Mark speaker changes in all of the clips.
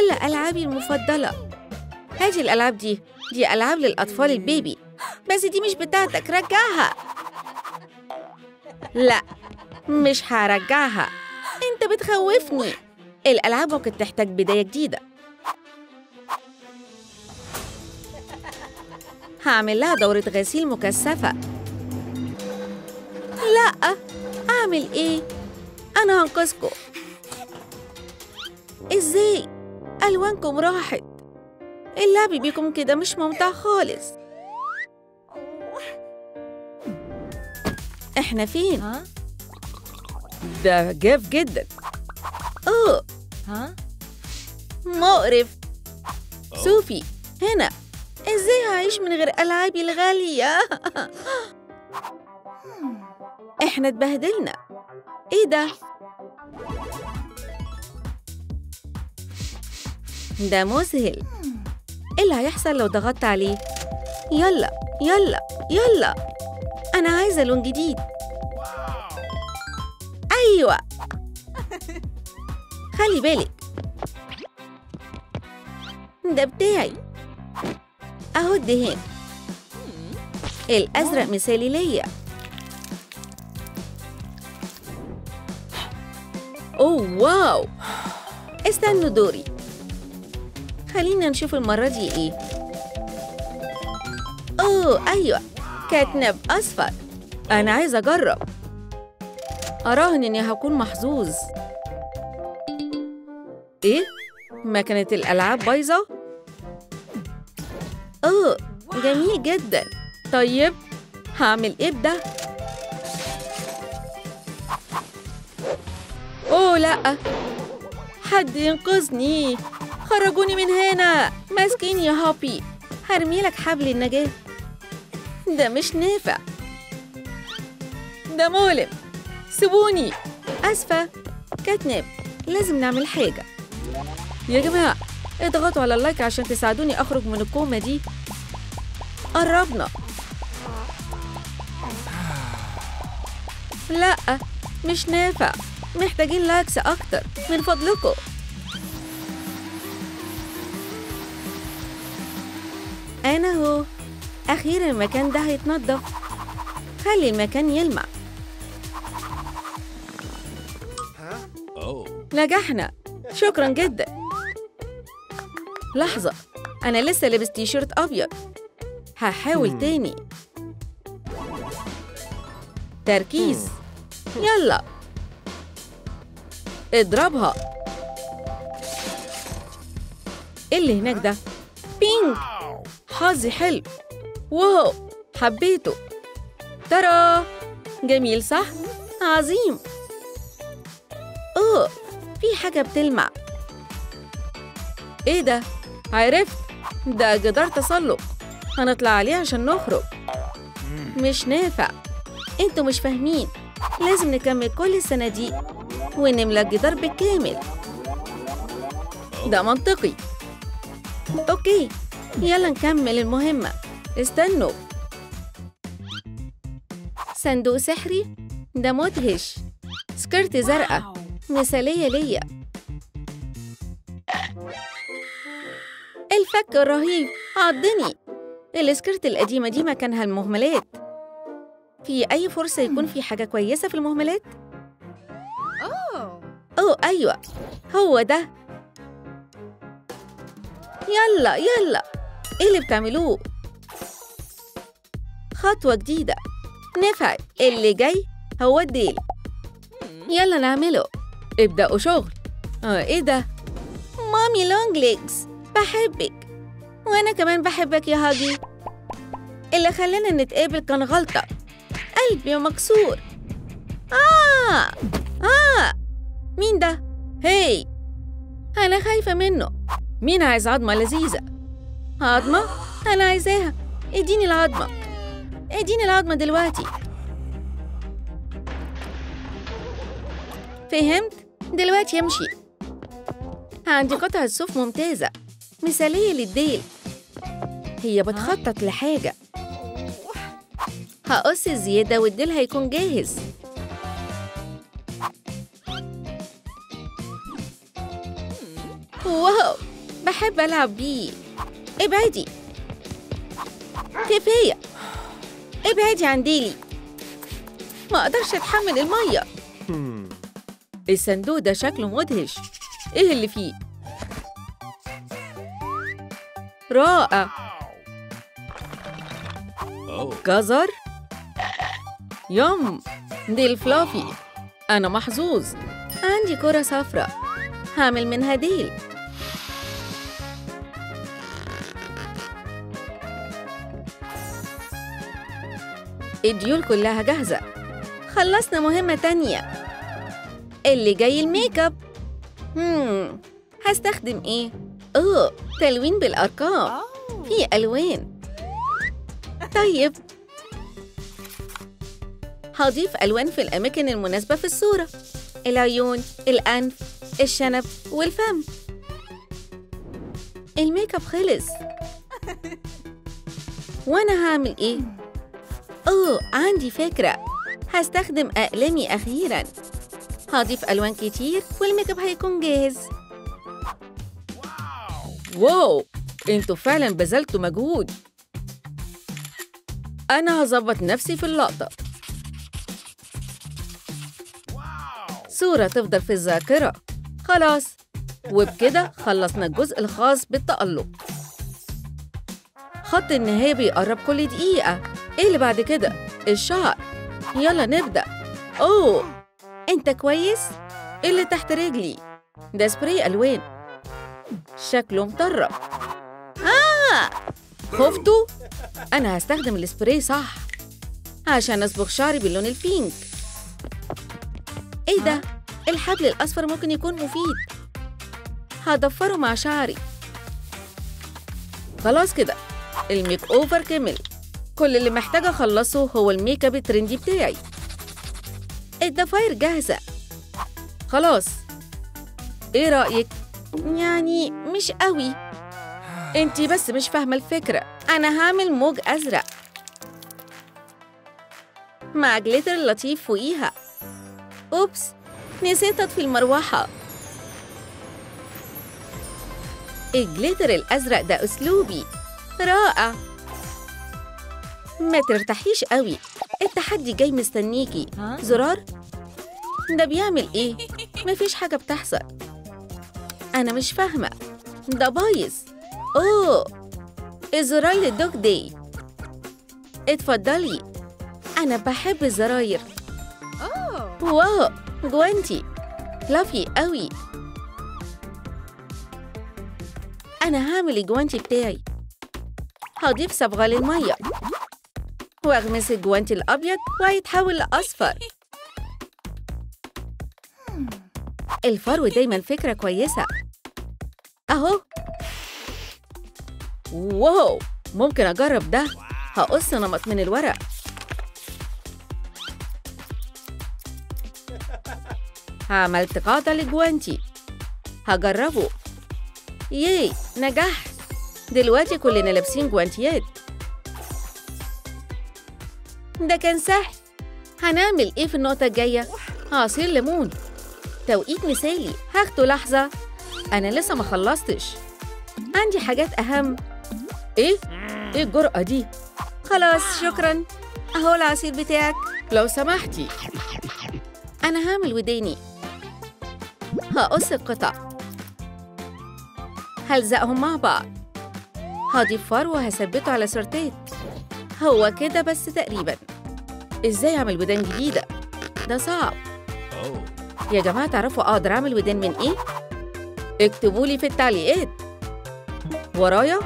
Speaker 1: كل ألعابي المفضلة هذه الألعاب دي دي ألعاب للأطفال البيبي بس دي مش بتاعتك رجعها لا مش هرجعها انت بتخوفني الألعاب ممكن تحتاج بداية جديدة هعمل لها دورة غسيل مكثفة لا أعمل إيه؟ أنا هنقذكم إزاي؟ ألوانكم راحت اللعب بيكم كده مش ممتع خالص إحنا فين؟
Speaker 2: ها
Speaker 1: ده جاف جدا أوه
Speaker 2: ها
Speaker 1: مقرف صوفي هنا ازاي هعيش من غير ألعابي الغالية؟ احنا اتبهدلنا ايه ده؟ ده مذهل ايه اللي هيحصل لو ضغطت عليه؟ يلا يلا يلا أنا عايزة لون جديد أيوة خلي بالك ده بتاعي أهو الدهان الأزرق مثالي ليا أوه واو استنوا دوري خلينا نشوف المرة دي إيه أوه أيوة كاتنب أصفر أنا عايزة أجرب أراهن إني هكون محظوظ إيه؟ مكنة الألعاب بايظة؟ أوه جميل جدا طيب هعمل إيه بده؟ أوه لأ حد ينقذني خرجوني من هنا ماسكين يا هابي هرمي لك حبل النجاة ده مش نافع ده مؤلم سيبوني أسفة كاتنب لازم نعمل حاجة يا جماعة اضغطوا على اللايك عشان تساعدوني أخرج من الكومة دي قربنا لا مش نافع محتاجين لايكس أكتر من فضلكم أنا هو أخيرا المكان ده هيتنضف خلي المكان يلمع نجحنا شكرا جدا لحظة أنا لسه لابس تي شيرت أبيض هحاول تاني تركيز يلا اضربها ايه اللي هناك ده بينج حظي حلو واو حبيته ترى جميل صح عظيم اوه في حاجة بتلمع ايه ده عرفت ده جدار تسلق هنطلع عليه عشان نخرج مش نافع انتوا مش فاهمين لازم نكمل كل الصناديق ونملى الجدار بالكامل ده منطقي اوكي يلا نكمل المهمة استنوا صندوق سحري ده مدهش سكرت زرقاء مثالية ليا الفك الرهيب عضني السكرت القديمة دي مكانها المهملات في أي فرصة يكون في حاجة كويسة في المهملات؟
Speaker 2: أوه
Speaker 1: أوه أيوة هو ده يلا يلا إيه اللي بتعملوه؟ خطوة جديدة نفع اللي جاي هو الديل يلا نعمله ابدأوا شغل آه إيه ده؟ مامي لونج ليجز بحبك وأنا كمان بحبك يا هاجي اللي خلانا نتقابل كان غلطة قلبي مكسور آه آه مين ده؟ هاي أنا خايفة منه مين عايز عظمة لذيذة؟ عظمة؟ أنا عايزاها اديني العظمة اديني العظمة دلوقتي فهمت؟ دلوقتي امشي عندي قطعة صوف ممتازة مثالية للديل هي بتخطط لحاجة هقص الزيادة والديل هيكون جاهز واو بحب ألعب بيه ابعدي كفاية ابعدي عن ديلي ما أقدرش أتحمل المية الصندوق ده شكله مدهش إيه اللي فيه؟ رائع جزر يم دي الفلافي أنا محظوظ عندي كرة صفراء هعمل منها ديل الديول كلها جاهزة خلصنا مهمة تانية اللي جاي الميك اب هم هستخدم ايه؟ اوه تلوين بالأرقام
Speaker 2: Oh.
Speaker 1: في ألوان طيب هضيف ألوان في الأماكن المناسبة في الصورة العيون، الأنف، الشنب والفم الميك اب خلص وأنا هعمل إيه؟ أوه عندي فكرة هستخدم أقلامي أخيراً هضيف ألوان كتير والميك اب هيكون جاهز واو انتوا فعلا بذلتوا مجهود انا هظبط نفسي في اللقطه صوره تفضل في الذاكره خلاص وبكده خلصنا الجزء الخاص بالتألق خط النهاية بيقرب كل دقيقة ايه اللي بعد كده؟ الشعر يلا نبدأ اوه انت كويس؟ ايه اللي تحت رجلي؟ ده سبراي ألوان شكله مطرب آه خفتوا؟ أنا هستخدم السبراي صح عشان أصبغ شعري باللون البينك إيه ده؟ الحبل الأصفر ممكن يكون مفيد هضفره مع شعري خلاص كده الميك أوفر كمل كل اللي محتاجة أخلصه هو الميك اب الترندي بتاعي الضفاير جاهزة خلاص إيه رأيك؟ يعني مش قوي انتي بس مش فاهمة الفكرة أنا هعمل موج أزرق مع جليتر لطيف فوقيها أوبس نسيت أطفي المروحة الجليتر الأزرق ده أسلوبي رائع ما ترتاحيش قوي التحدي جاي مستنيكي
Speaker 2: ها؟
Speaker 1: زرار ده بيعمل ايه مفيش حاجة بتحصل أنا مش فاهمة ده بايظ أوه الزراير الدوج دي اتفضلي أنا بحب الزراير
Speaker 2: Oh.
Speaker 1: واو جوانتي لافي قوي أنا هعمل الجوانتي بتاعي هضيف صبغة للمية وأغمس الجوانتي الأبيض وهيتحول لأصفر الفرو دايما فكرة كويسة أهو واو ممكن أجرب ده هقص نمط من الورق عملت قاعدة لجوانتي هجربه ياي نجحت دلوقتي كلنا لابسين جوانتيات ده كان سهل هنعمل ايه في النقطة الجاية؟ عصير ليمون توقيت مثالي هاخده لحظة أنا لسه ما خلصتش عندي حاجات أهم إيه؟ إيه الجرأة دي؟ خلاص شكرا أهو العصير بتاعك لو سمحتي أنا هعمل وداني هقص القطع هلزقهم مع بعض هضيف فرو وهثبته على سرتيت هو كده بس تقريبا ازاي اعمل ودان جديدة؟ ده صعب يا جماعة تعرفوا اقدر اعمل ودان من ايه؟ اكتبوا لي في التعليقات ورايا؟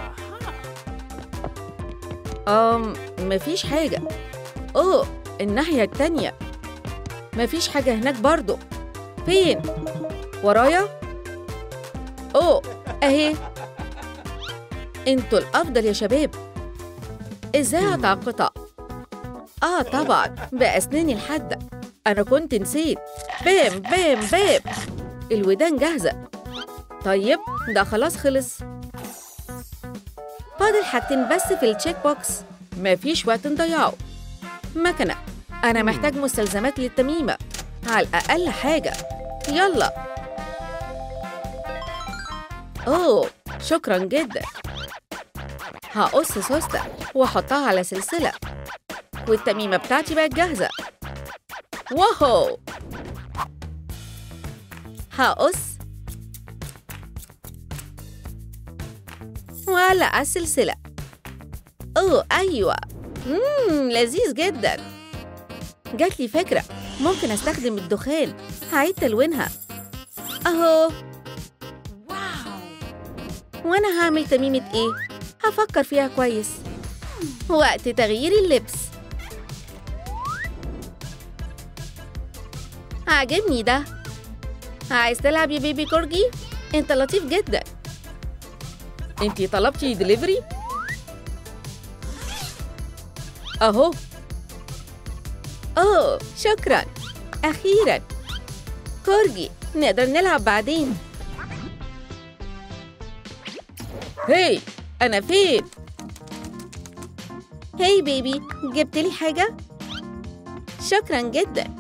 Speaker 1: أم مفيش حاجة اوه الناحية التانية مفيش حاجة هناك برضو فين؟ ورايا؟ اوه اهي انتوا الافضل يا شباب ازاي اقطع قطع اه طبعا باسناني الحاده انا كنت نسيت بام بام بام الودان جاهزه طيب ده خلاص خلص فاضل حاجتين بس في التشيك بوكس مفيش وقت نضيعه مكنه انا محتاج مستلزمات للتميمه على الاقل حاجه يلا اوه شكرا جدا هقص سوستة واحطها على سلسلة والتميمة بتاعتي بقت جاهزة واهو هقص وأعلق على السلسلة أوه أيوة مم لذيذ جدا جات لي فكرة ممكن أستخدم الدخان هعيد تلوينها أهو وأنا هعمل تميمة إيه؟ هفكر فيها كويس وقت تغيير اللبس عاجبني ده عايز تلعب يا بيبي كورجي؟ انت لطيف جدا انتي طلبتي دليفري؟ اهو اوه شكرا اخيرا كورجي نقدر نلعب بعدين هي انا فين هاي بيبي جبت لي حاجه شكرا جدا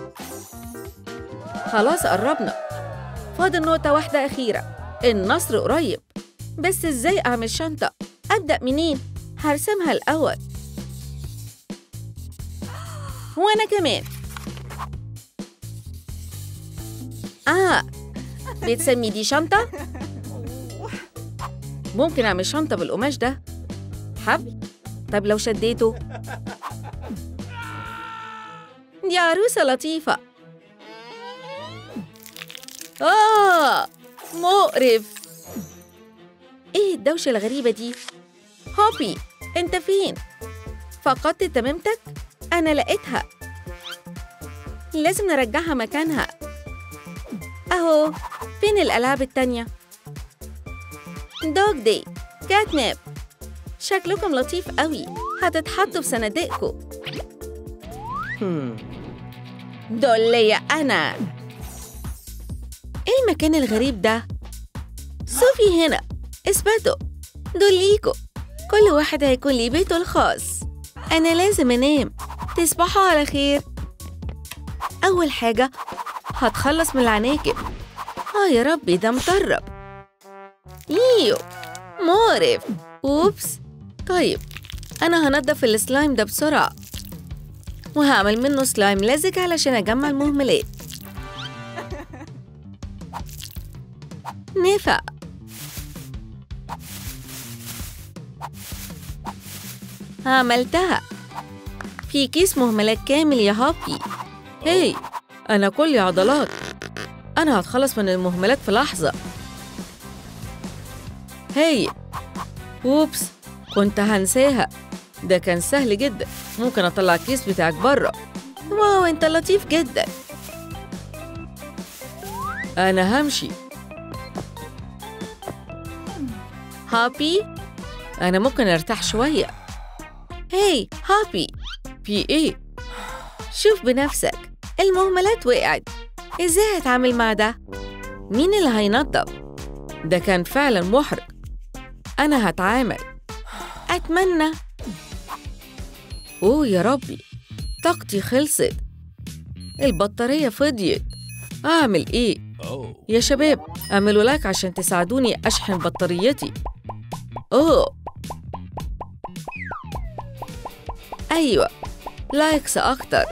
Speaker 1: خلاص قربنا فاضل نقطة واحدة أخيرة النصر قريب بس إزاي أعمل شنطة؟ أبدأ منين؟ هرسمها الأول وأنا كمان آه بتسمي دي شنطة؟ ممكن أعمل شنطة بالقماش ده حبل؟ طب لو شديته دي عروسة لطيفة آه مقرف إيه الدوشة الغريبة دي؟ هوبي أنت فين؟ فقدت تميمتك؟ أنا لقيتها لازم نرجعها مكانها أهو فين الألعاب التانية؟ دوج دي كات ناب شكلكم لطيف قوي هتتحطوا في صناديقكم دول ليا أنا إيه المكان الغريب ده؟ صوفي هنا اثبتوا دول ليكوا كل واحد هيكون ليه بيته الخاص أنا لازم أنام تصبحوا على خير أول حاجة هتخلص من العناكب آه يا ربي ده مطرب إيو مقرف أوبس طيب أنا هنضف السلايم ده بسرعة وهعمل منه سلايم لزج علشان أجمع المهملات نفع عملتها في كيس مهملات كامل يا هابي هي أنا كلي عضلات أنا هتخلص من المهملات في لحظة هي أوبس كنت هنساها ده كان سهل جدا ممكن أطلع الكيس بتاعك بره واو أنت لطيف جدا أنا همشي هابي أنا ممكن أرتاح شوية هاي هابي في إيه؟ شوف بنفسك المهملات وقعت إزاي هتعامل مع ده؟ مين اللي هينظف؟ ده كان فعلا محرج أنا هتعامل أتمنى أوه يا ربي طاقتي خلصت البطارية فضيت أعمل إيه؟ يا شباب اعملوا لايك عشان تساعدوني أشحن بطاريتي أوه أيوة لايكس أكتر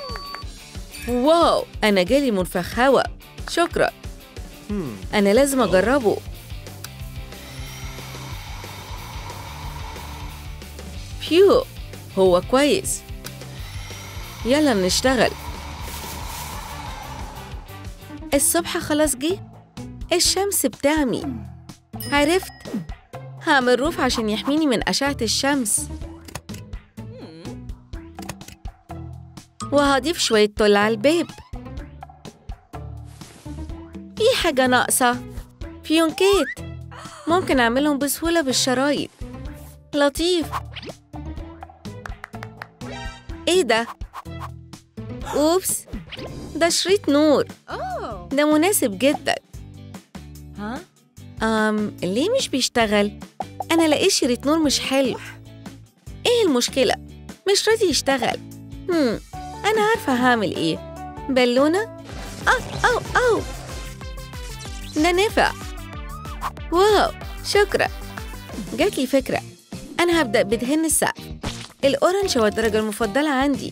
Speaker 1: واو أنا جالي منفخ هوا شكرا أنا لازم أجربه بيو هو كويس يلا نشتغل الصبح خلاص جه الشمس بتعمي عرفت هعمل روف عشان يحميني من أشعة الشمس وهضيف شوية طل على الباب في حاجة ناقصة فيونكات ممكن أعملهم بسهولة بالشرايط لطيف إيه ده؟ أوبس ده شريط نور
Speaker 2: Oh.
Speaker 1: ده مناسب جدا
Speaker 2: Huh?
Speaker 1: أم ليه مش بيشتغل؟ أنا لقيت شريط نور مش حلو إيه المشكلة؟ مش راضي يشتغل هم أنا عارفة هعمل إيه بالونة؟ أو أو أو ده نفع واو شكرا جات لي فكرة أنا هبدأ بدهن السقف الأورنج هو الدرجة المفضلة عندي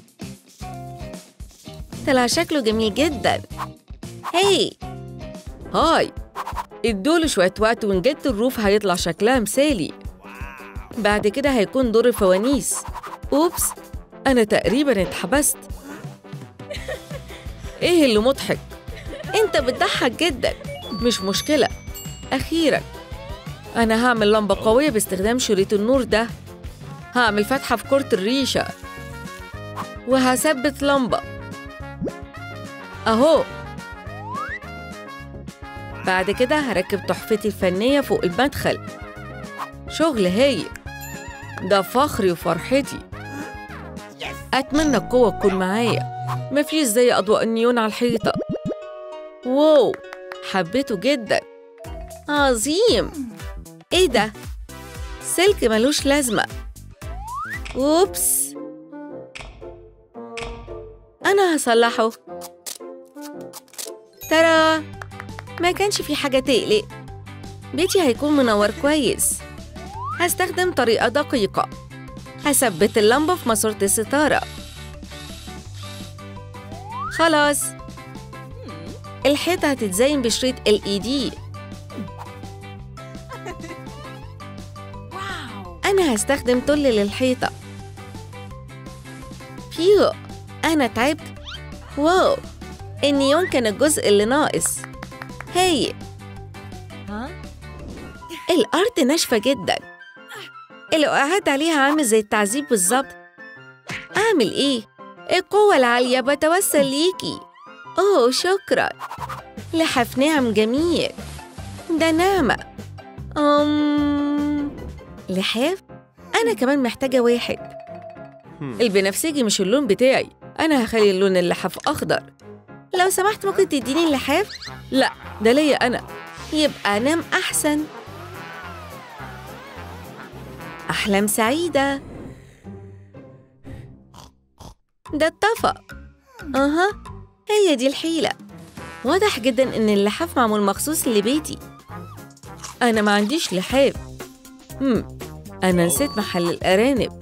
Speaker 1: طلع شكله جميل جدا هاي هاي ادوله شوية وقت ونجدت الروف هيطلع شكلها مثالي بعد كده هيكون دور الفوانيس أوبس أنا تقريبا اتحبست إيه اللي مضحك؟ أنت بتضحك جدا مش مشكلة أخيرا أنا هعمل لمبة قوية باستخدام شريط النور ده هعمل فتحة في كرة الريشة وهثبت لمبة أهو بعد كده هركب تحفتي الفنية فوق المدخل شغل هايل ده فخري وفرحتي أتمنى القوة تكون معايا مفيش زي أضواء النيون على الحيطة واو حبيته جدا عظيم ايه ده سلك ملوش لازمة اوبس انا هصلحه ترى ما كانش في حاجة تقلق بيتي هيكون منور كويس هستخدم طريقة دقيقة هثبت اللمبة في ماسورة الستارة خلاص الحيطة هتتزين بشريط LED أنا هستخدم تل للحيطة فيو أنا تعبت واو النيون كان الجزء اللي ناقص هاي
Speaker 2: Huh?
Speaker 1: الأرض ناشفة جدا اللي وقعت عليها عامل زي التعذيب بالظبط أعمل إيه؟ القوة العالية بتوسل ليكي أوه شكرا لحف ناعم جميل ده نعمة أم لحاف؟ أنا كمان محتاجة واحد البنفسجي مش اللون بتاعي أنا هخلي اللون اللحاف أخضر لو سمحت ممكن تديني اللحاف؟ لا ده ليا أنا يبقى نام أحسن أحلام سعيدة ده اتفق أها هي دي الحيلة واضح جدا إن اللحاف معمول مخصوص لبيتي أنا ما عنديش لحاف هم أنا نسيت محل الأرانب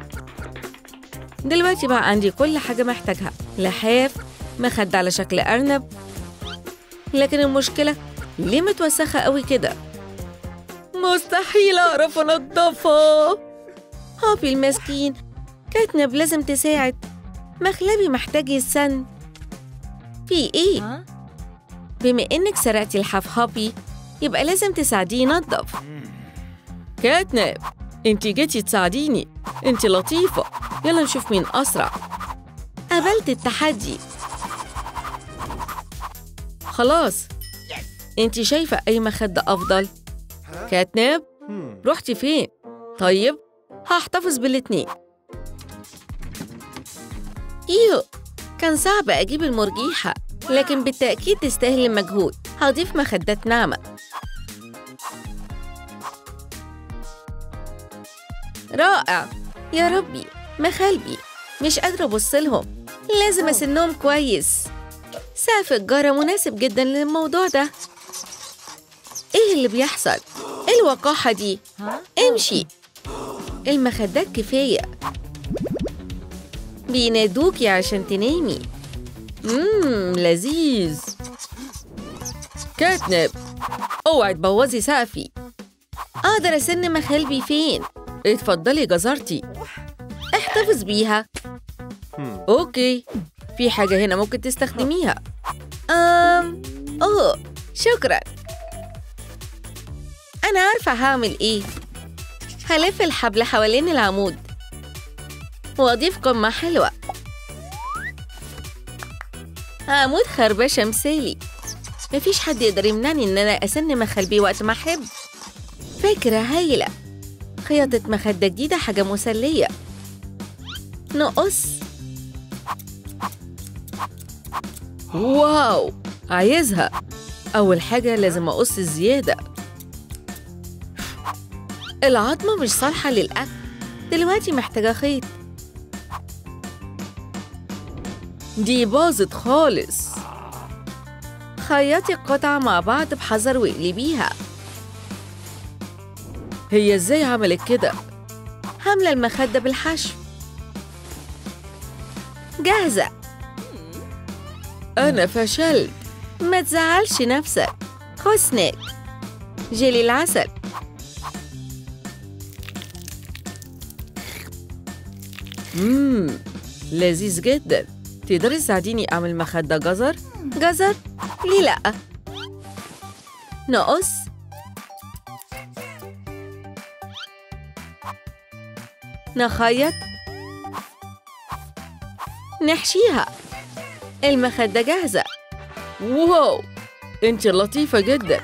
Speaker 1: دلوقتي بقى عندي كل حاجة محتاجها لحاف مخدة على شكل أرنب لكن المشكلة ليه متوسخة قوي كده؟ مستحيل أعرف أنضفها هابي المسكين كاتنب لازم تساعد مخلبي محتاج يتسن في إيه؟
Speaker 2: Huh?
Speaker 1: بما إنك سرقتي الحاف هابي يبقى لازم تساعديه ينظف كاتنب انتي جيتي تساعديني انتي لطيفة يلا نشوف مين أسرع قبلت التحدي خلاص انتي شايفة أي مخدة أفضل كاتنب رحتي فين؟ طيب هحتفظ بالاتنين إيو كان صعب أجيب المرجيحة لكن بالتأكيد تستاهل المجهود هضيف مخدات ناعمة رائع يا ربي مخالبي مش قادرة أبص لهم لازم أسنهم كويس سقف الجارة مناسب جدا للموضوع ده إيه اللي بيحصل؟ إيه الوقاحة دي؟
Speaker 2: Huh?
Speaker 1: امشي المخدات كفاية بينادوكي عشان تنامي مم لذيذ كاتنب اوعي تبوظي سقفي اقدر اسن مخالبي فين اتفضلي جزرتي احتفظ بيها اوكي في حاجة هنا ممكن تستخدميها أم اوه شكرا انا عارفة هعمل ايه هلف الحبل حوالين العمود وأضيف قمة حلوة عمود خربشة مثالي مفيش حد يقدر يمنعني إن أنا أسن مخالبي وقت ما أحب فكرة هايلة خياطة مخدة جديدة حاجة مسلية نقص واو عايزها أول حاجة لازم أقص الزيادة العظمة مش صالحة للأكل دلوقتي محتاجة خيط دي باظت خالص خيطي القطع مع بعض بحذر واقلبيها هي ازاي عملت كده؟ حاملة المخدة بالحشو جاهزة أنا فشلت ما تزعلش نفسك خذ سناك جيلي العسل مم لذيذ جدا تقدري تساعديني أعمل مخدة جزر؟ جزر؟ ليه لأ؟ نقص نخيط نحشيها المخدة جاهزة واو انت لطيفة جدا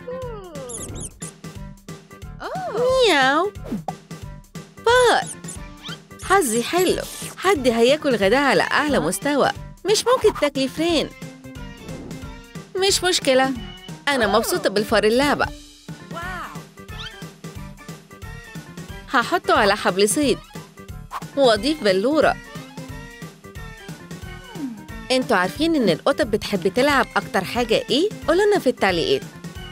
Speaker 1: مياو بار حظي حلو حد هياكل غداء على أعلى مستوى مش ممكن تاكلي فرين مش مشكلة أنا مبسوطة بالفار اللعبة هحطه على حبل صيد وأضيف بلورة انتوا عارفين إن القطط بتحب تلعب أكتر حاجة إيه؟ قولولنا في التعليقات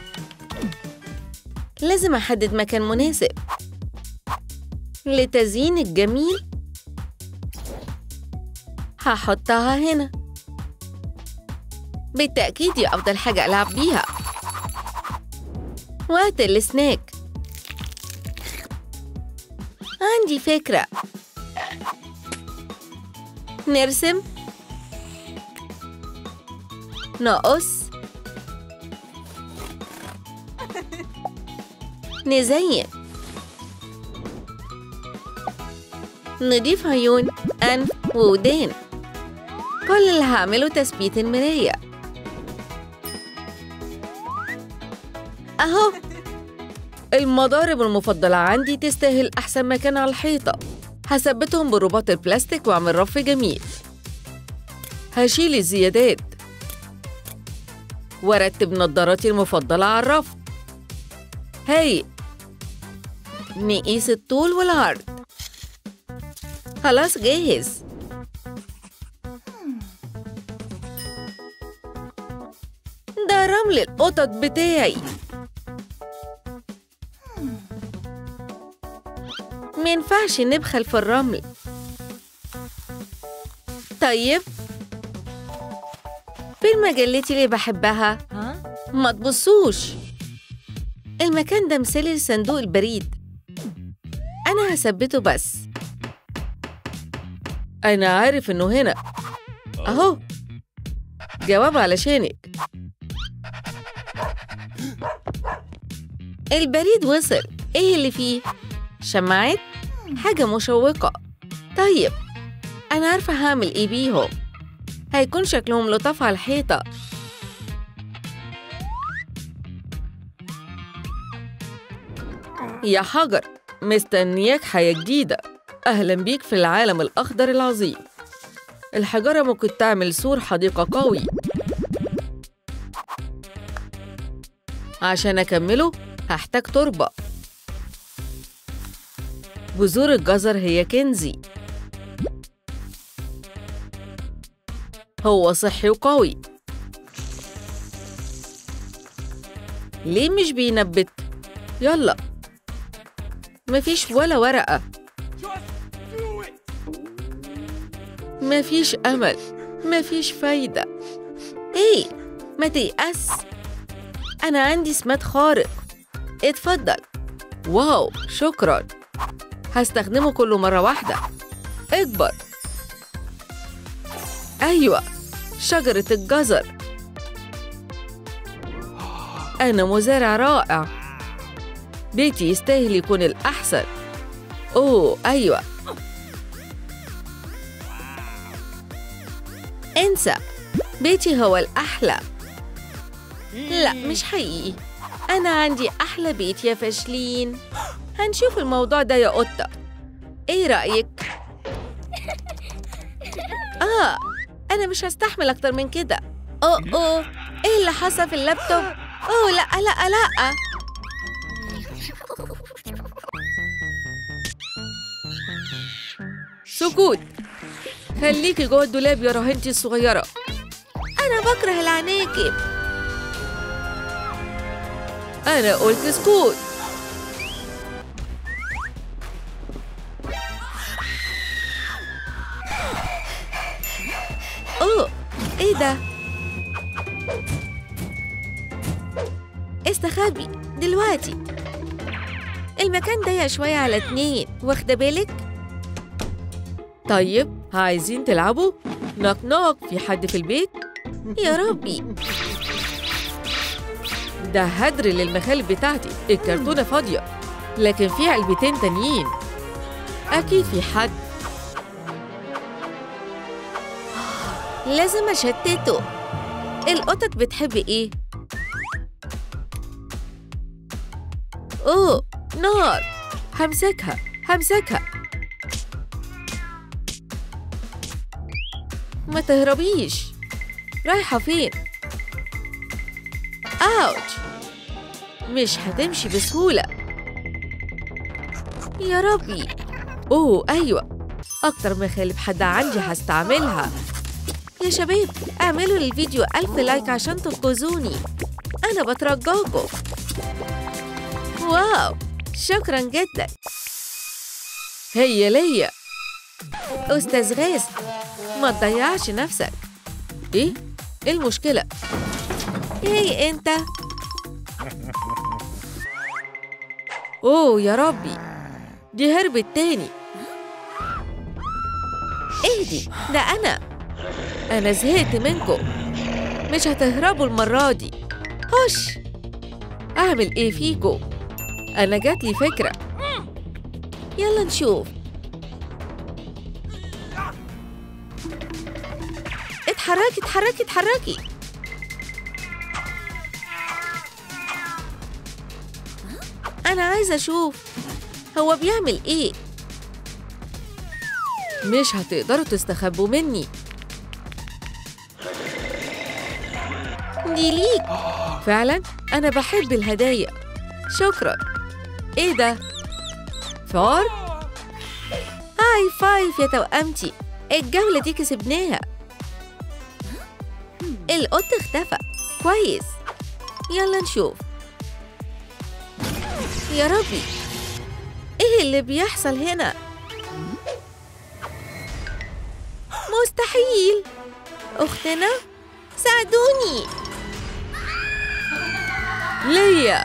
Speaker 1: لازم أحدد مكان مناسب لتزيين الجميل هحطها هنا بالتأكيد دي أفضل حاجة ألعب بيها وقت السناك عندي فكرة نرسم نقص نزين نضيف عيون أنف وودان كل اللي هعمله تثبيت المراية أهو المضارب المفضلة عندي تستاهل أحسن مكان على الحيطة هثبتهم برباط البلاستيك وأعمل رف جميل هشيل الزيادات وارتب نظاراتي المفضلة على الرف هاي نقيس الطول والعرض خلاص جاهز ده رمل القطط بتاعي مينفعش نبخل في الرمل طيب فين مجلتي اللي بحبها؟
Speaker 2: Huh?
Speaker 1: ما تبصوش المكان ده مثالي لصندوق البريد أنا هثبته بس أنا عارف إنه هنا أهو جواب علشانك البريد وصل إيه اللي فيه؟ شماعات؟ حاجة مشوقة طيب أنا عارفة هعمل إيه بيهم هيكون شكلهم لطاف على الحيطة يا حجر مستنياك حياة جديدة أهلا بيك في العالم الأخضر العظيم الحجارة ممكن تعمل سور حديقة قوي عشان أكمله هحتاج تربة بذور الجزر هي كنزي هو صحي وقوي ليه مش بينبت؟ يلا مفيش ولا ورقة مفيش أمل مفيش فايدة إيه ما تيأس أنا عندي سمات خارق اتفضل واو شكرا هستخدمه كله مرة واحدة اكبر أيوة شجرة الجزر أنا مزارع رائع بيتي يستاهل يكون الأحسن أوه أيوة انسى بيتي هو الأحلى لا مش حقيقي أنا عندي أحلى بيت يا فاشلين هنشوف الموضوع ده يا قطة إيه رأيك؟ آه أنا مش هستحمل أكتر من كده أوه أوه إيه اللي حصل في اللابتوب؟ أوه لأ لأ لأ سكوت خليكي جوه الدولاب يا رهينتي الصغيرة أنا بكره العناكب أنا قلت سكوت باربي دلوقتي المكان ضيق شوية على اتنين واخدة بالك؟
Speaker 2: طيب عايزين تلعبوا؟ نوك نوك في حد في البيت؟
Speaker 1: يا ربي
Speaker 2: ده هدر للمخالب بتاعتي الكرتونة فاضية لكن في علبتين تانيين أكيد في حد
Speaker 1: لازم أشتته القطط بتحب إيه؟ أوه نار
Speaker 2: همسكها همسكها
Speaker 1: ما تهربيش
Speaker 2: رايحة فين؟
Speaker 1: أوتش
Speaker 2: مش هتمشي بسهولة
Speaker 1: يا ربي
Speaker 2: أوه أيوة أكتر مخالب حد عندي هستعملها
Speaker 1: يا شباب اعملوا للفيديو ألف لايك عشان تنقذوني أنا بترجاكم واو شكرا جدا
Speaker 2: هي ليا
Speaker 1: أستاذ غاز ما تضيعش نفسك
Speaker 2: إيه؟ إيه المشكلة؟
Speaker 1: هي أنت
Speaker 2: أوه يا ربي دي هربت تاني
Speaker 1: اهدي ده أنا
Speaker 2: أنا زهقت منكم مش هتهربوا المرة دي
Speaker 1: خش
Speaker 2: أعمل إيه فيكم؟ أنا جاتلي فكرة
Speaker 1: يلا نشوف اتحركي اتحركي اتحركي أنا عايزة أشوف هو بيعمل إيه
Speaker 2: مش هتقدروا تستخبوا مني
Speaker 1: دي ليك
Speaker 2: فعلا أنا بحب الهدايا شكرا إيه ده؟ فار؟
Speaker 1: هاي فايف يا توأمتي الجولة دي كسبناها القط اختفى كويس يلا نشوف يا ربي ايه اللي بيحصل هنا مستحيل اختنا ساعدوني
Speaker 2: ليا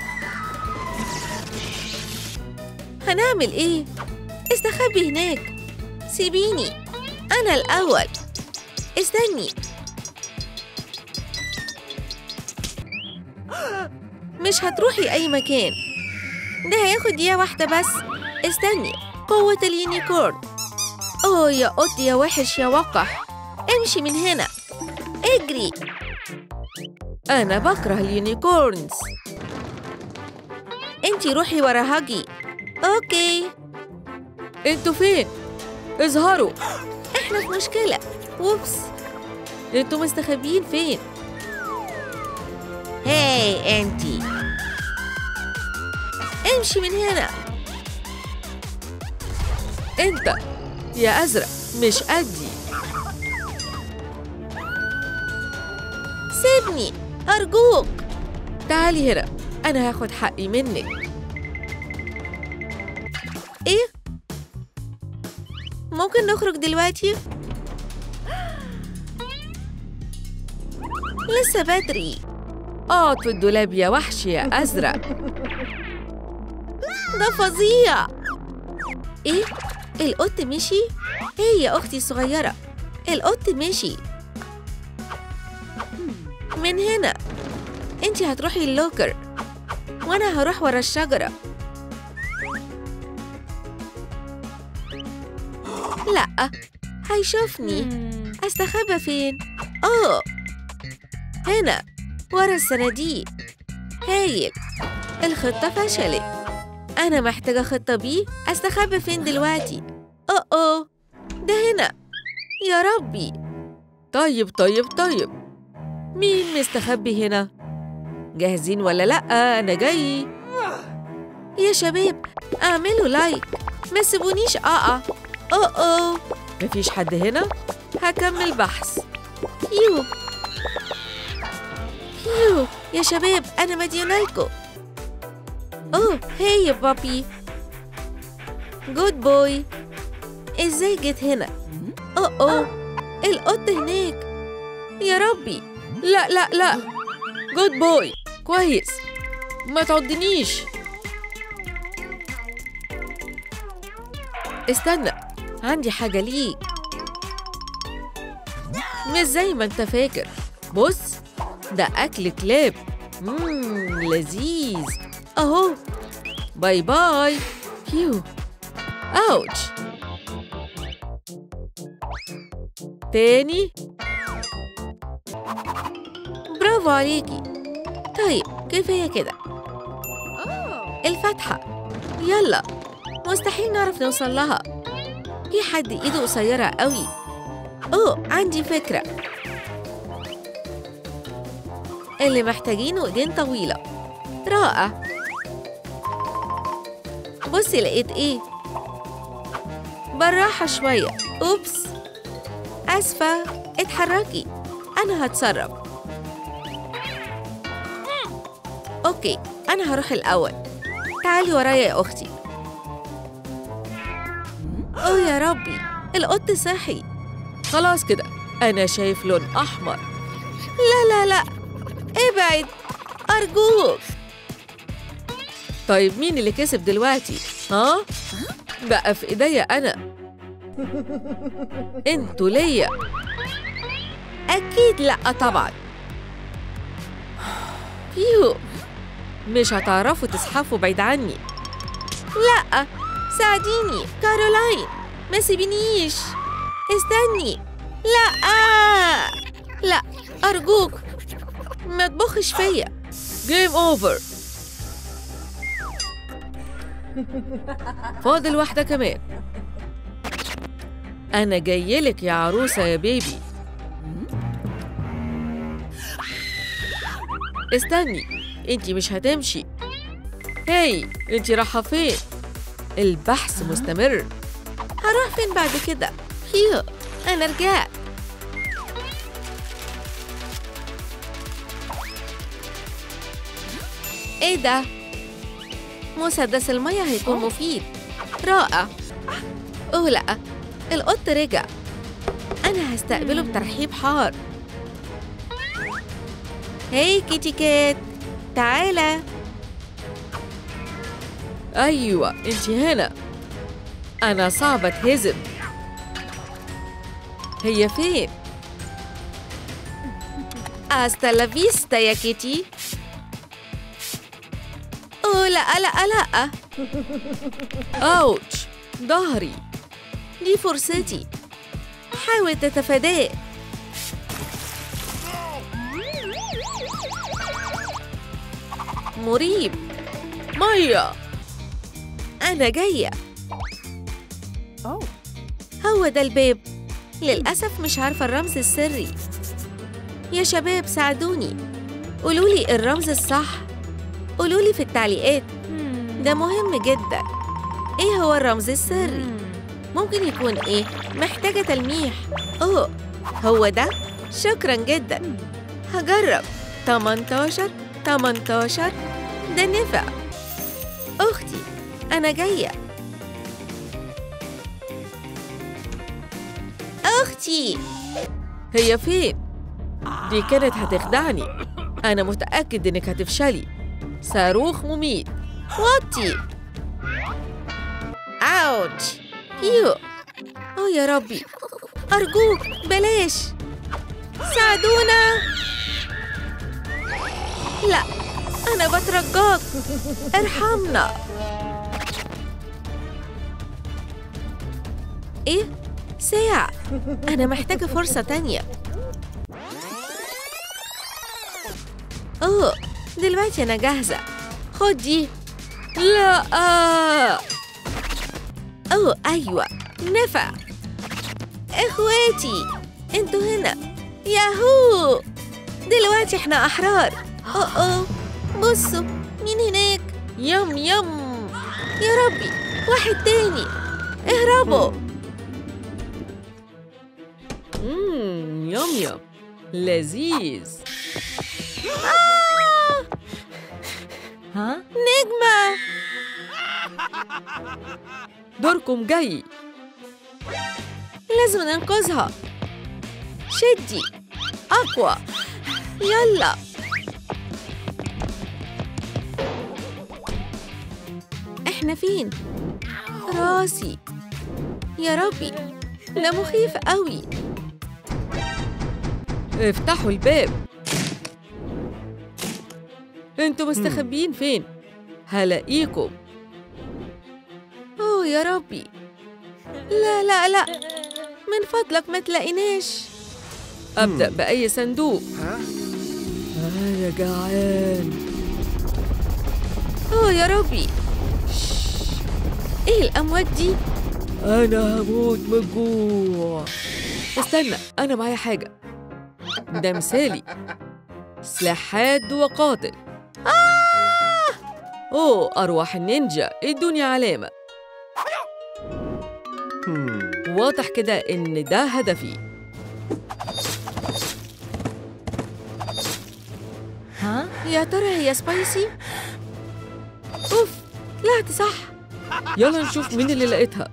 Speaker 1: هنعمل ايه استخبي هناك سيبيني انا الاول استني مش هتروحي اي مكان ده هياخد دقيقة واحدة بس استني قوة اليونيكورن اوه يا قط يا وحش يا وقح امشي من هنا اجري
Speaker 2: أنا بكره اليونيكورنز
Speaker 1: انتي روحي ورا هاجي اوكي
Speaker 2: انتوا فين؟ اظهروا
Speaker 1: احنا في مشكلة ووبس
Speaker 2: انتوا مستخبيين فين؟
Speaker 1: هاي انتي امشي من هنا
Speaker 2: انت يا أزرق مش قدي
Speaker 1: سيبني أرجوك
Speaker 2: تعالي هنا أنا هاخد حقي منك
Speaker 1: إيه؟ ممكن نخرج دلوقتي؟ لسه بدري
Speaker 2: اقعد في الدولاب يا وحش يا أزرق
Speaker 1: ده فظيع إيه؟ القط مشي؟ هي يا أختي الصغيرة القط مشي من هنا انتي هتروحي اللوكر وانا هروح ورا الشجرة لا هيشوفني استخبى فين اوه هنا ورا الصناديق هايل الخطة فشلت أنا محتاجة خطة بي أستخبى فين دلوقتي أوه أوه ده هنا يا ربي
Speaker 2: طيب طيب طيب مين مستخبي هنا؟ جاهزين ولا لأ؟ أنا جاي
Speaker 1: يا شباب اعملوا لايك ما تسيبونيش أقع أوه أوه
Speaker 2: مفيش حد هنا؟ هكمل بحث
Speaker 1: يو يو يا شباب أنا مديونالكو أوه هاي يا بابي جود بوي إزاي جيت هنا؟ أوه أوه القط هناك يا ربي
Speaker 2: لا لا لا جود بوي كويس ما تعضنيش استنى عندي حاجة ليك مش زي ما انت فاكر بص ده أكل كلاب مم لذيذ أهو باي باي فيو أوتش تاني برافو عليكي طيب كفاية كده الفتحة يلا مستحيل نعرف نوصل لها في حد ايده قصيرة قوي اوه عندي فكرة اللي محتاجينه ايدين طويلة رائع بصي لقيت ايه بالراحة شوية اوبس اسفة اتحركي انا هتصرف اوكي انا هروح الاول تعالي ورايا يا اختي اوه يا ربي القط صحي خلاص كده انا شايف لون احمر لا لا لا ابعد ارجوك طيب مين اللي كسب دلوقتي ها بقى في ايديا انا انتوا ليا اكيد لا طبعا يو مش هتعرفوا تزحفوا بعيد عني لا ساعديني كارولاين ما سيبينيش استني لا لا أرجوك ما تبخش فيا جيم أوفر فاضل واحدة كمان أنا جايلك يا عروسة يا بيبي استني انتي مش هتمشي هاي انتي رايحة فين؟ البحث مستمر هروح فين بعد كده؟ هيو أنا رجعت إيه ده؟ مسدس المية هيكون مفيد رائع أوه لأ القط رجع أنا هستقبله بترحيب حار هاي كيتي كات تعالى أيوة أنت هنا أنا صعبة اتهزم هي فين؟ أستا لا فيستا يا كيتي أوه لا لا لا أوتش ظهري دي فرصتي حاول تتفاداه مريب مية أنا جاية هو ده الباب للأسف مش عارفة الرمز السري يا شباب ساعدوني قولولي الرمز الصح قولولي في التعليقات ده مهم جدا ايه هو الرمز السري ممكن يكون ايه محتاجة تلميح اوه هو ده شكرا جدا هجرب 18 18 ده نفع أختي أنا جاية أختي هي فين؟ دي كانت هتخدعني أنا متأكد إنك هتفشلي صاروخ مميت وطي أوتش يو أوه يا ربي أرجوك بلاش ساعدونا لا أنا بترجاك ارحمنا إيه؟ ساعة أنا محتاجة فرصة تانية أوه دلوقتي أنا جاهزة خد دي لا أوه أيوة نفع إخواتي انتوا هنا ياهو دلوقتي احنا أحرار أوه أوه بصوا مين هناك يم يم يا ربي واحد تاني اهربوا مم يم يم لذيذ آه!
Speaker 1: ها؟
Speaker 2: نجمة دوركم جاي لازم ننقذها شدي أقوى يلا إحنا فين؟ راسي يا ربي ده مخيف قوي
Speaker 1: افتحوا الباب انتوا مستخبيين فين؟ هلاقيكم
Speaker 2: أوه يا ربي لا لا لا من فضلك ما تلاقيناش
Speaker 1: أبدأ بأي صندوق أنا جعان
Speaker 2: أوه يا ربي إيه الأمواج دي؟
Speaker 1: أنا هموت من الجوع استنى أنا معايا حاجة ده مثالي سلاح حاد وقاتل آه! أوه أرواح النينجا ادوني علامة واضح كده إن ده هدفي
Speaker 2: ها؟ يا ترى هي سبايسي؟ أوف طلعت صح
Speaker 1: يلا نشوف مين اللي لقيتها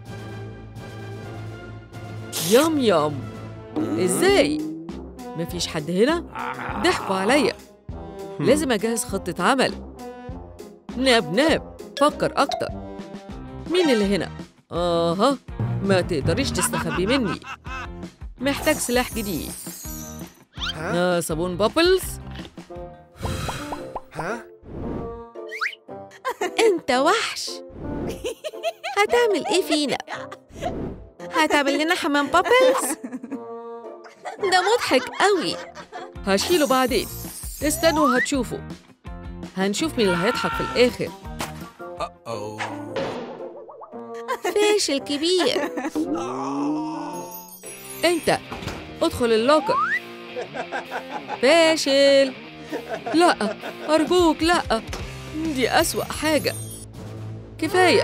Speaker 1: يام يام ازاي مفيش حد هنا ضحكوا عليا لازم اجهز خطة عمل ناب ناب فكر اكتر مين اللي هنا اها ما تقدريش تستخبي مني محتاج سلاح جديد آه صابون بابلز
Speaker 2: أنت وحش هتعمل إيه فينا؟ هتعمل لنا حمام بابلز؟ ده مضحك قوي
Speaker 1: هشيله بعدين استنوا هتشوفوا هنشوف مين اللي هيضحك في الاخر
Speaker 2: فاشل كبير
Speaker 1: انت ادخل اللوكر فاشل لا ارجوك لا دي اسوا حاجه كفايه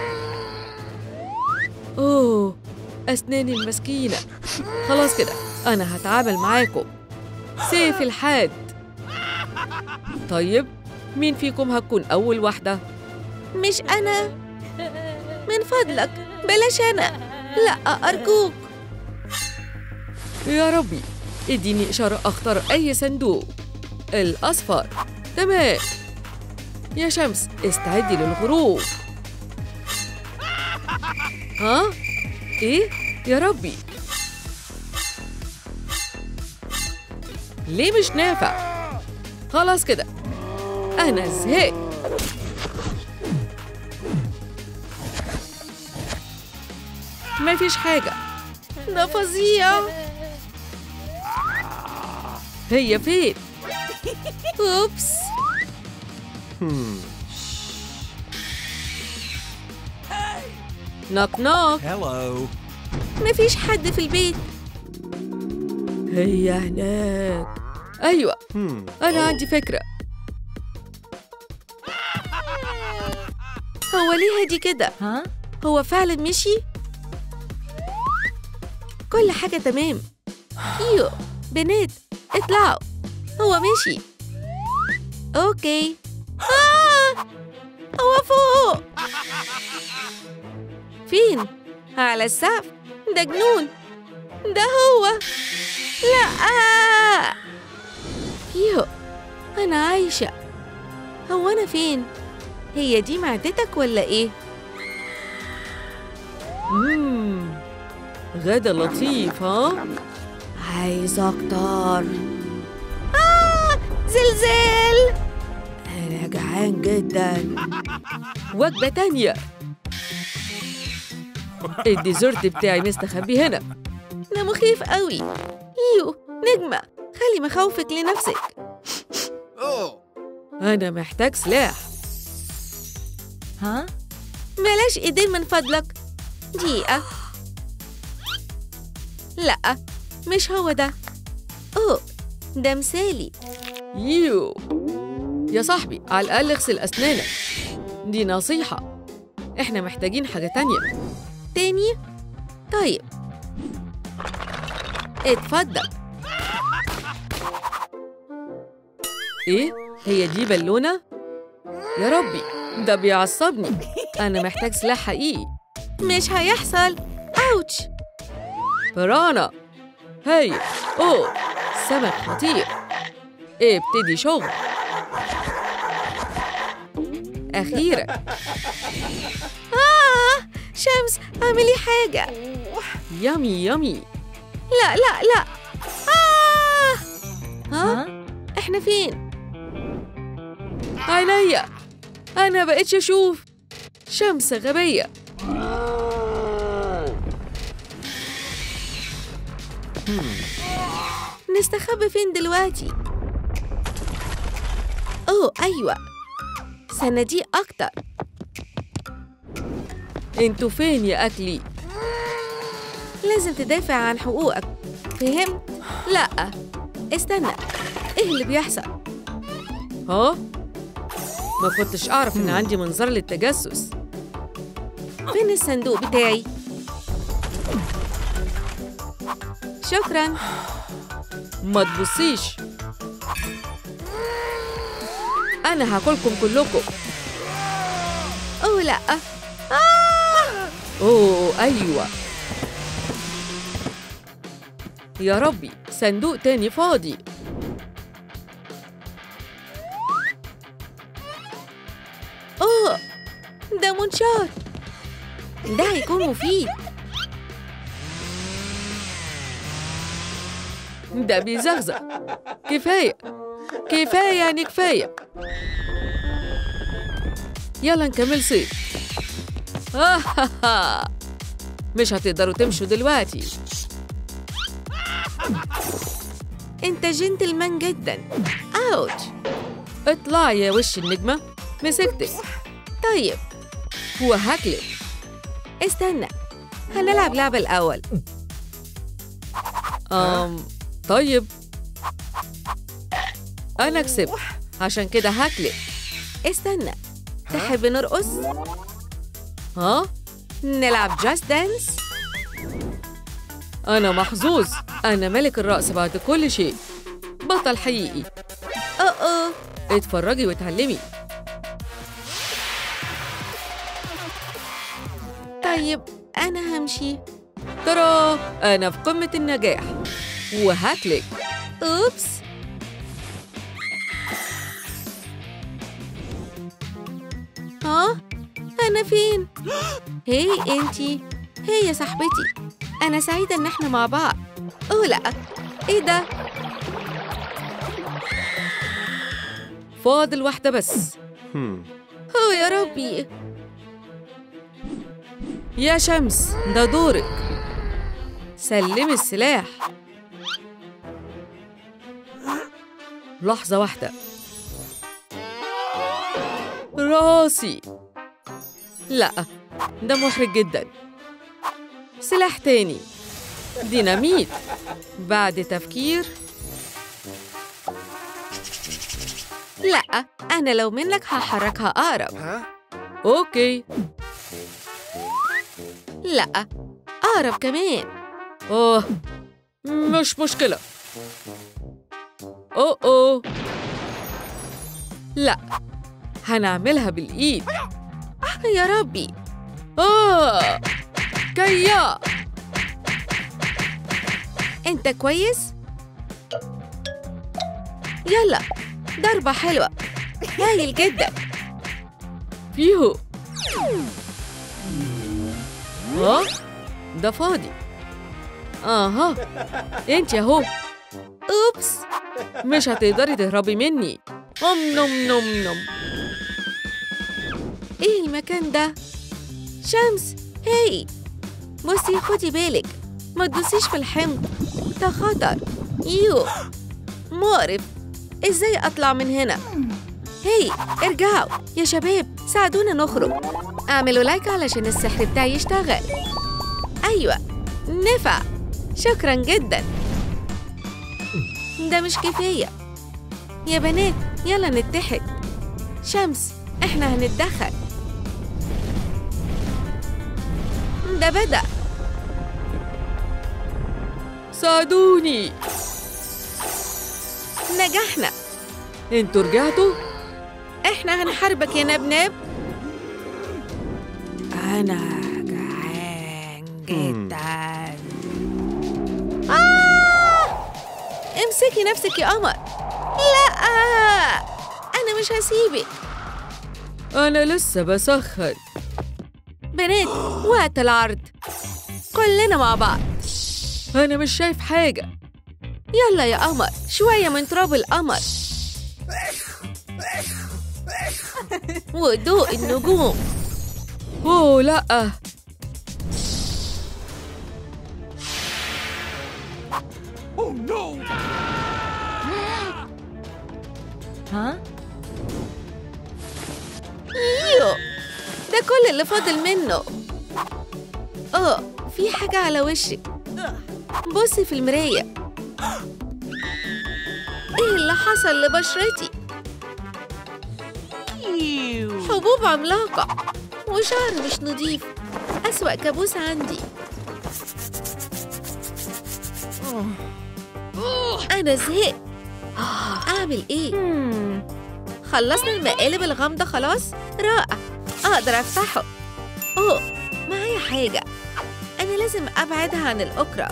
Speaker 1: اوه اسناني المسكينه خلاص كده انا هتعامل معاكم سيف الحاد طيب مين فيكم هتكون اول واحده
Speaker 2: مش أنا من فضلك بلاش أنا لا أرجوك
Speaker 1: يا ربي اديني إشارة أختار أي صندوق الأصفر تمام يا شمس استعدي للغروب ها؟ إيه؟ يا ربي ليه مش نافع؟ خلاص كده أنا زهقت مفيش حاجة
Speaker 2: ده فظيع
Speaker 1: هي فين؟
Speaker 2: أوبس
Speaker 1: نوك نوك
Speaker 3: Hello.
Speaker 2: مفيش حد في البيت
Speaker 1: هي هناك أيوة
Speaker 3: Hmm.
Speaker 1: أنا عندي فكرة
Speaker 2: هو ليه هادي كده؟
Speaker 1: ها؟
Speaker 2: هو فعلا مشي؟ كل حاجة تمام يو بنات اطلعوا هو مشي اوكي آه! هو فوق فين؟ على السقف ده جنون ده هو لا يو أنا عايشة هو أنا فين؟ هي دي معدتك ولا إيه؟
Speaker 1: مم. غدا لطيف ها؟
Speaker 2: عايز أكتر آه زلزال أنا جعان جدا
Speaker 1: وجبة تانية الديزرت بتاعي مستخبي هنا
Speaker 2: ده مخيف قوي يو نجمة خلي مخاوفك لنفسك
Speaker 1: أنا محتاج سلاح
Speaker 2: ها؟ بلاش إيدين من فضلك دقيقة لأ مش هو ده أوه ده مثالي
Speaker 1: يو يا صاحبي على الأقل اغسل أسنانك دي نصيحة إحنا محتاجين حاجة تانية
Speaker 2: تاني طيب اتفضل
Speaker 1: إيه؟ هي دي بالونة؟ يا ربي ده بيعصبني أنا محتاج سلاح حقيقي
Speaker 2: مش هيحصل أوتش
Speaker 1: برانا هاي أوه سمك خطير ابتدي شغل أخيرا
Speaker 2: آه شمس اعملي حاجة
Speaker 1: يامي يامي
Speaker 2: لا لا لا آه ها احنا فين
Speaker 1: عينيا أنا بقيتش أشوف شمس غبية
Speaker 2: نستخبى فين دلوقتي اوه ايوه صناديق اكتر
Speaker 1: انتوا فين يا أكلي؟
Speaker 2: لازم تدافع عن حقوقك فهمت لا استنى ايه اللي بيحصل
Speaker 1: ها؟ ما كنتش أعرف إن عندي منظار للتجسس
Speaker 2: فين الصندوق بتاعي شكرا
Speaker 1: ما تبصيش أنا هاكلكم كلكم
Speaker 2: اوه لا
Speaker 1: أوه أيوة يا ربي صندوق تاني فاضي
Speaker 2: اوه ده منشار ده هيكون مفيد
Speaker 1: ده بيزغزغ كفاية كفاية يعني كفاية يلا نكمل صيد مش هتقدروا تمشوا دلوقتي
Speaker 2: انت جنتلمان جدا اوتش
Speaker 1: اطلعي يا وش النجمة مسكتك
Speaker 2: طيب
Speaker 1: وهاكلك
Speaker 2: استنى هنلعب لعبة الأول
Speaker 1: أم طيب أنا كسبت عشان كده هاكلك
Speaker 2: استنى تحب نرقص؟
Speaker 1: ها؟
Speaker 2: نلعب جاست دانس؟
Speaker 1: أنا محظوظ أنا ملك الرقص بعد كل شيء بطل حقيقي
Speaker 2: أوه أوه
Speaker 1: اتفرجي واتعلمي
Speaker 2: طيب أنا همشي
Speaker 1: ترى أنا في قمة النجاح وهاكلك
Speaker 2: أوبس ها؟ أنا فين؟ هي أنتي هي يا صاحبتي أنا سعيدة إن إحنا مع بعض أوه لأ إيه ده؟
Speaker 1: فاضل واحدة بس
Speaker 2: أوه يا ربي
Speaker 1: يا شمس ده دورك سلمي السلاح لحظة واحدة راسي لا ده محرج جدا سلاح تاني ديناميت بعد تفكير
Speaker 2: لأ أنا لو منك هحركها أقرب
Speaker 1: اوكي
Speaker 2: لأ أقرب كمان
Speaker 1: اوه مش مشكلة اوه اوه لا هنعملها بالإيد
Speaker 2: يا ربي
Speaker 1: آه كيا
Speaker 2: أنت كويس؟ يلا ضربة حلوة هايل جدا
Speaker 1: فيهو ها ده فاضي اها انت اهو
Speaker 2: أوبس
Speaker 1: مش هتقدري تهربي مني ام نم نم نم
Speaker 2: إيه المكان ده؟ شمس هاي بصي خدي بالك ما تدوسيش في الحمض ده خطر يو مقرف ازاي اطلع من هنا هاي ارجعوا يا شباب ساعدونا نخرج اعملوا لايك علشان السحر بتاعي يشتغل ايوه نفع شكرا جدا ده مش كفايه يا بنات يلا نتحد شمس احنا هنتدخل ده بدأ
Speaker 1: ساعدوني
Speaker 2: نجحنا
Speaker 1: انتوا رجعتوا
Speaker 2: احنا هنحاربك يا نبنب انا جعان جدا آه! امسكي نفسك يا قمر لا انا مش هسيبك
Speaker 1: أنا لسه بسخن
Speaker 2: بنات وقت العرض كلنا مع بعض
Speaker 1: أنا مش شايف حاجة
Speaker 2: يلا يا قمر شوية من تراب القمر وضوء النجوم
Speaker 1: أوه لأ
Speaker 2: ايوه ده كل اللي فاضل منه اه في حاجة على وشك بصي في المراية ايه اللي حصل لبشرتي حبوب عملاقة وشعر مش نظيف أسوأ كابوس عندي أنا زهقت أعمل إيه؟ خلصنا المقالب الغامضة خلاص؟ رائع أقدر أفتحه أوه معايا حاجة أنا لازم أبعدها عن الأكرة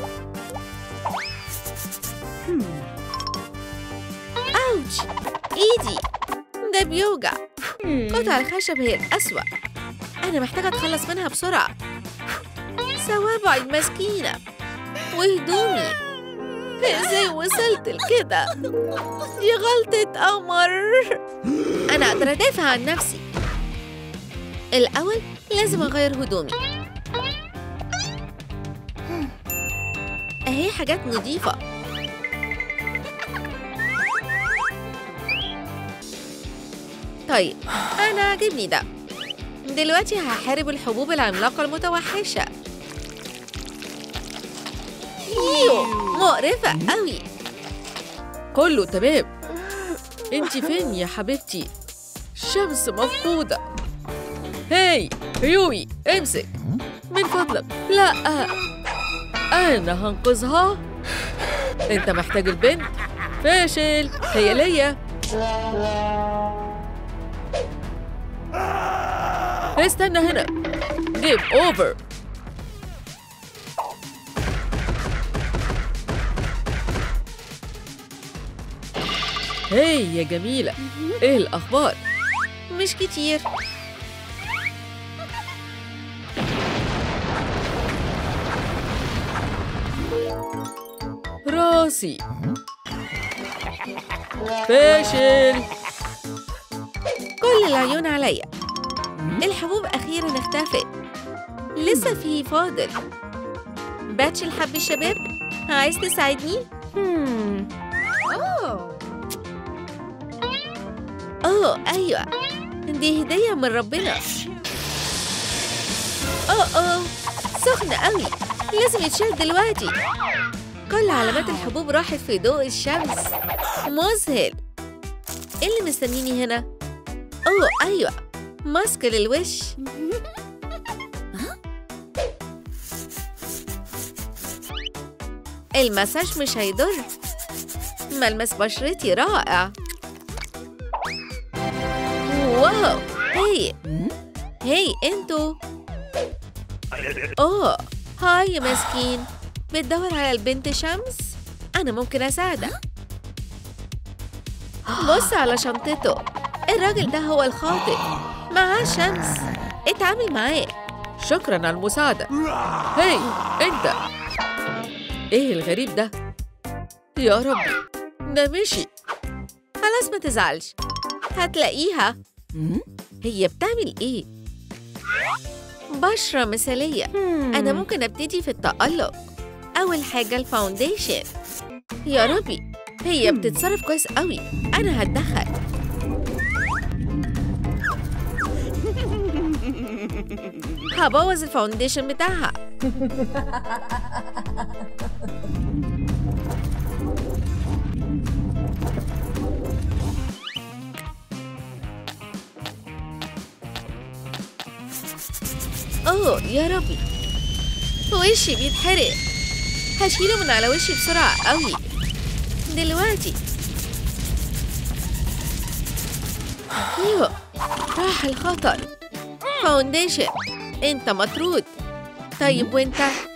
Speaker 2: أوتش إيدي ده بيوجع قطع الخشب هي الأسوأ أنا محتاجة أتخلص منها بسرعة صوابعي المسكينة وهدومي ازاي وصلت لكده دي غلطة قمر أنا أقدر أدافع عن نفسي الأول لازم أغير هدومي أهي حاجات نظيفة طيب أنا عاجبني ده دلوقتي هحارب الحبوب العملاقة المتوحشة ايوه مقرفة قوي
Speaker 1: كله تمام انتي فين يا حبيبتي الشمس مفقودة هاي يوي امسك من فضلك لا انا هنقذها انت محتاج البنت فاشل هي ليا استنى هنا جيم اوفر هاي يا جميلة ايه الأخبار؟
Speaker 2: مش كتير
Speaker 1: راسي فاشل
Speaker 2: كل العيون عليا الحبوب أخيرا اختفت لسه في فاضل باتش الحب الشباب عايز تساعدني؟ اوه ايوه دي هدية من ربنا اوه اوه سخنة قوي لازم يتشال دلوقتي كل علامات الحبوب راحت في ضوء الشمس مذهل ايه اللي مستنيني هنا؟ اوه ايوه ماسك للوش المساج مش هيضر ملمس بشرتي رائع واو هي هي انتو اوه هاي يا مسكين بتدور على البنت شمس انا ممكن اساعدك بص على شنطته الراجل ده هو الخاطئ معاه شمس اتعامل معاه
Speaker 1: شكرا على المساعدة هاي انت ايه الغريب ده؟ يا ربي ده مشي
Speaker 2: خلاص ما تزعلش هتلاقيها هي بتعمل ايه بشرة مثالية أنا ممكن أبتدي في التألق أول حاجة الفاونديشن يا ربي هي بتتصرف كويس قوي أنا هتدخل هبوظ الفاونديشن بتاعها اوه يا ربي وشي بيتحرق هشيله من على وشي بسرعة قوي دلوقتي ايوه راح الخطر فاونديشن انت مطرود طيب وانت